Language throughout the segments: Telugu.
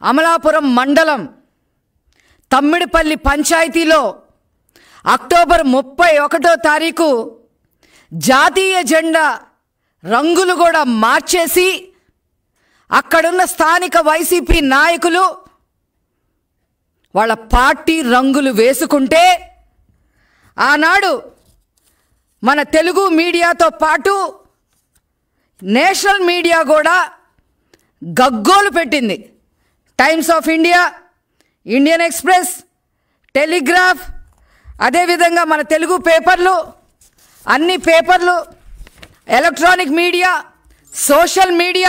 అమలాపురం మండలం తమ్మిడిపల్లి పంచాయతీలో అక్టోబర్ ముప్పై ఒకటో తారీఖు జాతీయ జెండా రంగులు కూడా మార్చేసి అక్కడున్న స్థానిక వైసీపీ నాయకులు వాళ్ళ పార్టీ రంగులు వేసుకుంటే ఆనాడు మన తెలుగు మీడియాతో పాటు నేషనల్ మీడియా కూడా గగ్గోలు పెట్టింది Times of India Indian Express Telegraph అదేవిధంగా మన తెలుగు పేపర్లు అన్ని పేపర్లు ఎలక్ట్రానిక్ మీడియా సోషల్ మీడియా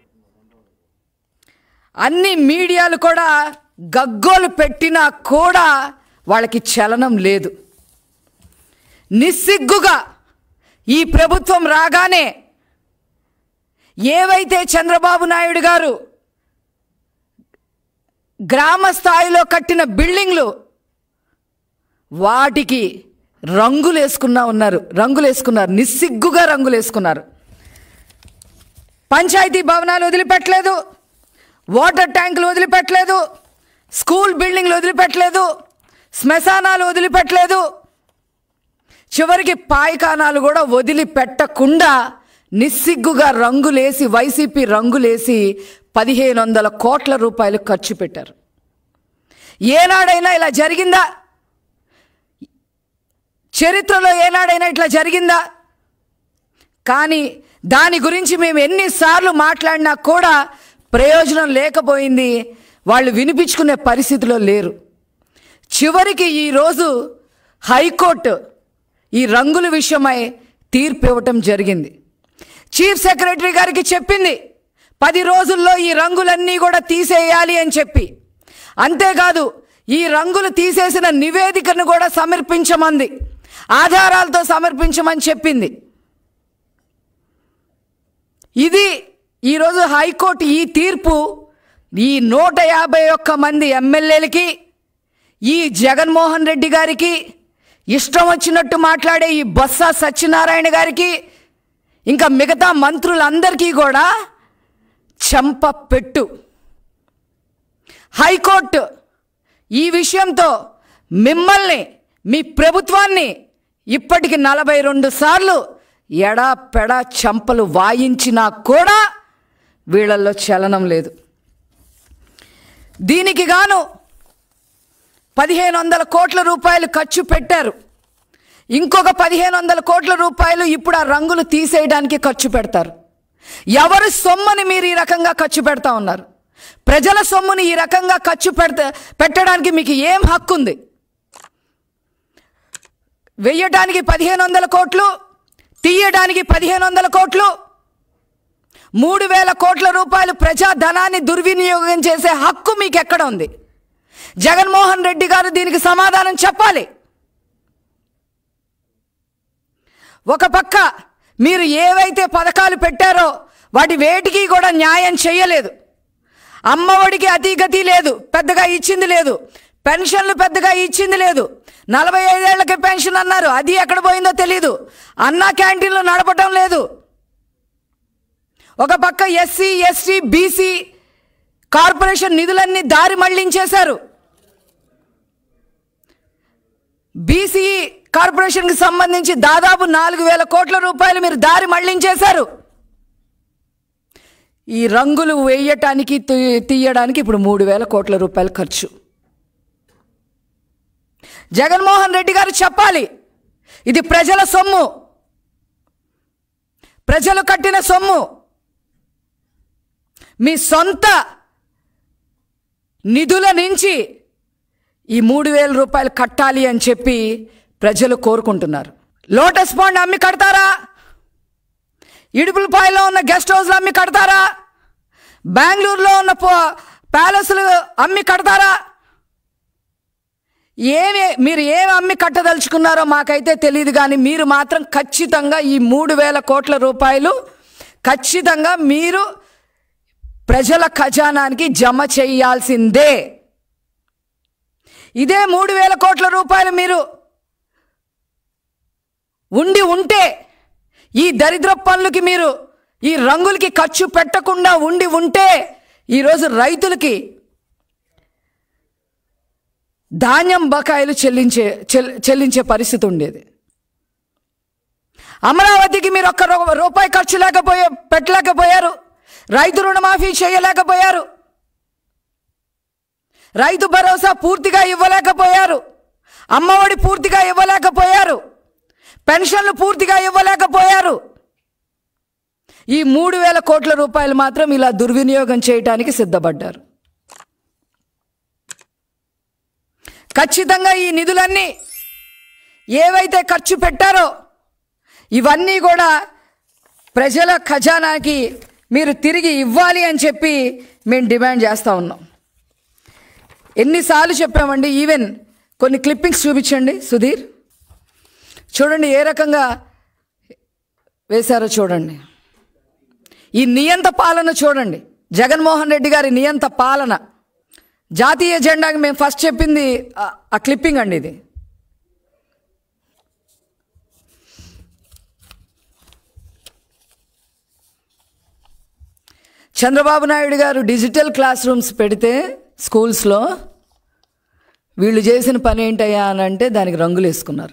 అన్ని మీడియాలు కూడా గగ్గోలు పెట్టినా కూడా వాళ్ళకి చలనం లేదు నిస్సిగ్గుగా ఈ ప్రభుత్వం రాగానే ఏవైతే చంద్రబాబు నాయుడు గారు గ్రామ స్థాయిలో కట్టిన బిల్డింగ్లు వాటికి రంగులు వేసుకున్నా ఉన్నారు రంగులు వేసుకున్నారు నిస్సిగ్గుగా రంగులు వేసుకున్నారు పంచాయతీ భవనాలు వదిలిపెట్టలేదు వాటర్ ట్యాంకులు వదిలిపెట్టలేదు స్కూల్ బిల్డింగ్లు వదిలిపెట్టలేదు శ్మశానాలు వదిలిపెట్టలేదు చివరికి పాయకానాలు కూడా వదిలిపెట్టకుండా నిస్సిగ్గుగా రంగులేసి వైసీపీ రంగులేసి పదిహేను వందల కోట్ల రూపాయలు ఖర్చు పెట్టారు ఏనాడైనా ఇలా జరిగిందా చరిత్రలో ఏనాడైనా ఇట్లా జరిగిందా కానీ దాని గురించి మేము ఎన్నిసార్లు మాట్లాడినా కూడా ప్రయోజనం లేకపోయింది వాళ్ళు వినిపించుకునే పరిస్థితిలో లేరు చివరికి ఈరోజు హైకోర్టు ఈ రంగుల విషయమై తీర్పు ఇవ్వటం జరిగింది చీఫ్ సెక్రటరీ గారికి చెప్పింది పది రోజుల్లో ఈ రంగులన్నీ కూడా తీసేయాలి అని చెప్పి అంతేకాదు ఈ రంగులు తీసేసిన నివేదికను కూడా సమర్పించమంది ఆధారాలతో సమర్పించమని చెప్పింది ఇది ఈరోజు హైకోర్టు ఈ తీర్పు ఈ నూట యాభై ఒక్క మంది ఎమ్మెల్యేలకి ఈ జగన్మోహన్ రెడ్డి గారికి ఇష్టం వచ్చినట్టు మాట్లాడే ఈ బొత్స సత్యనారాయణ గారికి ఇంకా మిగతా మంత్రులందరికీ కూడా చెంప పెట్టు హైకోర్టు ఈ విషయంతో మిమ్మల్ని మీ ప్రభుత్వాన్ని ఇప్పటికి నలభై రెండు సార్లు ఎడా పెడా చెంపలు వాయించినా కూడా వీళ్ళల్లో చలనం లేదు దీనికి గాను పదిహేను వందల కోట్ల రూపాయలు ఖర్చు పెట్టారు ఇంకొక పదిహేను వందల కోట్ల రూపాయలు ఇప్పుడు ఆ రంగులు తీసేయడానికి ఖర్చు పెడతారు ఎవరి సొమ్ముని మీరు ఈ రకంగా ఖర్చు పెడతా ఉన్నారు ప్రజల సొమ్ముని ఈ రకంగా ఖర్చు పెడతా పెట్టడానికి మీకు ఏం హక్కు ఉంది వెయ్యడానికి పదిహేను వందల కోట్లు తీయడానికి పదిహేను వందల కోట్లు మూడు వేల కోట్ల రూపాయలు ప్రజా ధనాన్ని దుర్వినియోగం చేసే హక్కు మీకు ఎక్కడ ఉంది జగన్మోహన్ రెడ్డి గారు దీనికి సమాధానం చెప్పాలి ఒక పక్క మీరు ఏవైతే పథకాలు పెట్టారో వాటి వేటికి కూడా న్యాయం చేయలేదు అమ్మఒడికి అతిగతి లేదు పెద్దగా ఇచ్చింది లేదు పెన్షన్లు పెద్దగా ఇచ్చింది లేదు నలభై ఐదేళ్లకి పెన్షన్ అన్నారు అది ఎక్కడ పోయిందో తెలీదు అన్నా క్యాంటీన్లు నడపటం లేదు ఒక పక్క ఎస్సీ ఎస్టీ బీసీ కార్పొరేషన్ నిధులన్నీ దారి మళ్లించేశారు బీసీ కార్పొరేషన్కి సంబంధించి దాదాపు నాలుగు వేల కోట్ల రూపాయలు మీరు దారి మళ్లించేశారు ఈ రంగులు వేయటానికి తీ- తీయడానికి ఇప్పుడు మూడు వేల కోట్ల రూపాయలు ఖర్చు జగన్మోహన్ రెడ్డి గారు చెప్పాలి ఇది ప్రజల సొమ్ము ప్రజలు కట్టిన సొమ్ము మీ సొంత నిధుల నుంచి ఈ మూడు వేల రూపాయలు కట్టాలి అని చెప్పి ప్రజలు కోరుకుంటున్నారు లోటస్ పాండ్ అమ్మి కడతారా ఇడుపులపాయలో ఉన్న గెస్ట్ హౌస్లు అమ్మి కడతారా బెంగళూరులో ఉన్న పో- ప్యాలెస్లు అమ్మి కడతారా ఏమి మీరు ఏమి అమ్మి కట్టదలుచుకున్నారో మాకైతే తెలియదు కానీ మీరు మాత్రం ఖచ్చితంగా ఈ మూడు వేల కోట్ల రూపాయలు ఖచ్చితంగా మీరు ప్రజల ఖజానానికి జమ చేయాల్సిందే ఇదే మూడు వేల కోట్ల రూపాయలు మీరు ఉండి ఉంటే ఈ దరిద్ర పనులకి మీరు ఈ రంగులకి ఖర్చు పెట్టకుండా ఉండి ఉంటే ఈరోజు రైతులకి ధాన్యం బకాయిలు చెల్లించే చెల్- చెల్లించే పరిస్థితి ఉండేది అమరావతికి మీరు ఒక్క రూ- రూపాయి ఖర్చు లేకపోయే పెట్టలేకపోయారు రైతు రుణమాఫీ చేయలేకపోయారు రైతు భరోసా పూర్తిగా ఇవ్వలేకపోయారు అమ్మఒడి పూర్తిగా ఇవ్వలేకపోయారు పెన్షన్లు పూర్తిగా ఇవ్వలేకపోయారు ఈ మూడు వేల కోట్ల రూపాయలు మాత్రం ఇలా దుర్వినియోగం చేయటానికి సిద్ధపడ్డారు ఖచ్చితంగా ఈ నిధులన్నీ ఏవైతే ఖర్చు పెట్టారో ఇవన్నీ కూడా ప్రజల ఖజానాకి మీరు తిరిగి ఇవ్వాలి అని చెప్పి మేము డిమాండ్ చేస్తూ ఉన్నాం ఎన్నిసార్లు చెప్పామండి ఈవెన్ కొన్ని క్లిప్పింగ్స్ చూపించండి సుధీర్ చూడండి ఏ రకంగా వేశారో చూడండి ఈ నియంత పాలన చూడండి జగన్మోహన్ రెడ్డి గారి నియంత పాలన జాతీయ జెండాకి మేము ఫస్ట్ చెప్పింది ఆ- ఆ క్లిప్పింగ్ అండి ఇది చంద్రబాబు నాయుడు గారు డిజిటల్ క్లాస్ రూమ్స్ పెడితే స్కూల్స్లో వీళ్ళు చేసిన పని ఏంటయ్యా అని అంటే దానికి రంగులు వేసుకున్నారు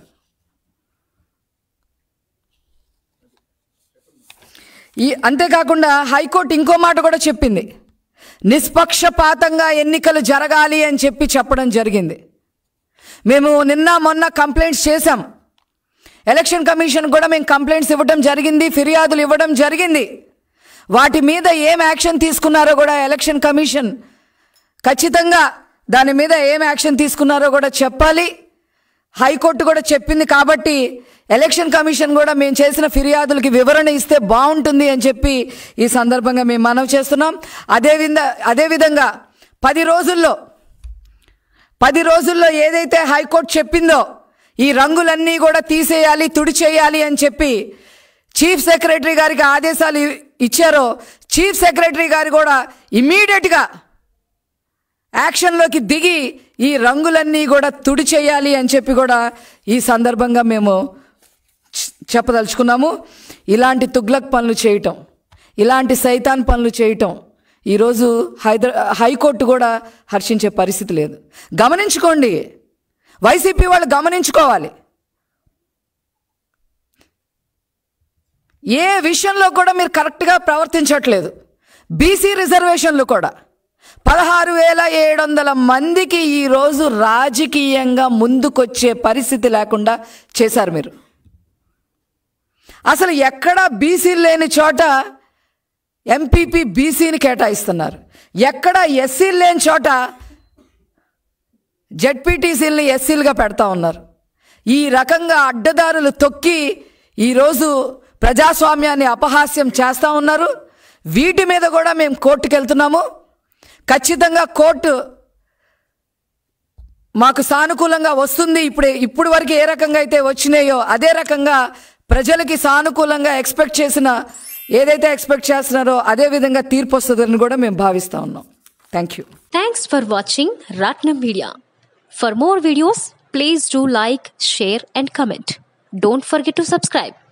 ఈ అంతేకాకుండా హైకోర్టు ఇంకో మాట కూడా చెప్పింది నిష్పక్షపాతంగా ఎన్నికలు జరగాలి అని చెప్పి చెప్పడం జరిగింది మేము నిన్న మొన్న కంప్లైంట్స్ చేశాం ఎలక్షన్ కమిషన్ కూడా మేము కంప్లైంట్స్ ఇవ్వడం జరిగింది ఫిర్యాదులు ఇవ్వడం జరిగింది వాటి మీద ఏం యాక్షన్ తీసుకున్నారో కూడా ఎలక్షన్ కమిషన్ ఖచ్చితంగా దాని మీద ఏం యాక్షన్ తీసుకున్నారో కూడా చెప్పాలి హైకోర్టు కూడా చెప్పింది కాబట్టి ఎలక్షన్ కమిషన్ కూడా మేము చేసిన ఫిర్యాదులకి వివరణ ఇస్తే బాగుంటుంది అని చెప్పి ఈ సందర్భంగా మేము మనవి చేస్తున్నాం అదే విధ అదేవిధంగా పది రోజుల్లో పది రోజుల్లో ఏదైతే హైకోర్టు చెప్పిందో ఈ రంగులన్నీ కూడా తీసేయాలి తుడిచేయాలి అని చెప్పి చీఫ్ సెక్రటరీ గారికి ఆదేశాలు ఇ- ఇచ్చారో చీఫ్ సెక్రటరీ గారు కూడా ఇమ్మీడియట్గా యాక్షన్లోకి దిగి ఈ రంగులన్నీ కూడా తుడిచేయాలి అని చెప్పి కూడా ఈ సందర్భంగా మేము చ- చెప్పదలుచుకున్నాము ఇలాంటి తుగ్లక్ పనులు చేయటం ఇలాంటి సైతాన్ పనులు చేయటం ఈరోజు హైదరా హైకోర్టు కూడా హర్షించే పరిస్థితి లేదు గమనించుకోండి వైసీపీ వాళ్ళు గమనించుకోవాలి ఏ విషయంలో కూడా మీరు కరెక్ట్గా ప్రవర్తించట్లేదు బీసీ రిజర్వేషన్లు కూడా పదహారు వేల ఏడు వందల మందికి ఈరోజు రాజకీయంగా ముందుకొచ్చే పరిస్థితి లేకుండా చేశారు మీరు అసలు ఎక్కడ బీసీలు లేని చోట ఎంపీపీ బీసీని కేటాయిస్తున్నారు ఎక్కడ ఎస్సీలు లేని చోట జెడ్పీటీసీలని ఎస్సీలుగా పెడతా ఉన్నారు ఈ రకంగా అడ్డదారులు తొక్కి ఈరోజు ప్రజాస్వామ్యాన్ని అపహాస్యం చేస్తూ ఉన్నారు వీటి మీద కూడా మేము కోర్టుకు వెళ్తున్నాము ఖచ్చితంగా కోర్టు మాకు సానుకూలంగా వస్తుంది ఇప్పుడు ఇప్పుడు వరకు ఏ రకంగా అయితే వచ్చినాయో అదే రకంగా ప్రజలకి సానుకూలంగా ఎక్స్పెక్ట్ చేసిన ఏదైతే ఎక్స్పెక్ట్ చేస్తున్నారో అదే విధంగా తీర్పు వస్తుందని కూడా మేము భావిస్తూ ఉన్నాం thank you Thanks for watching Ratnam Media. For more videos, please do like, share, and comment. Don't forget to subscribe.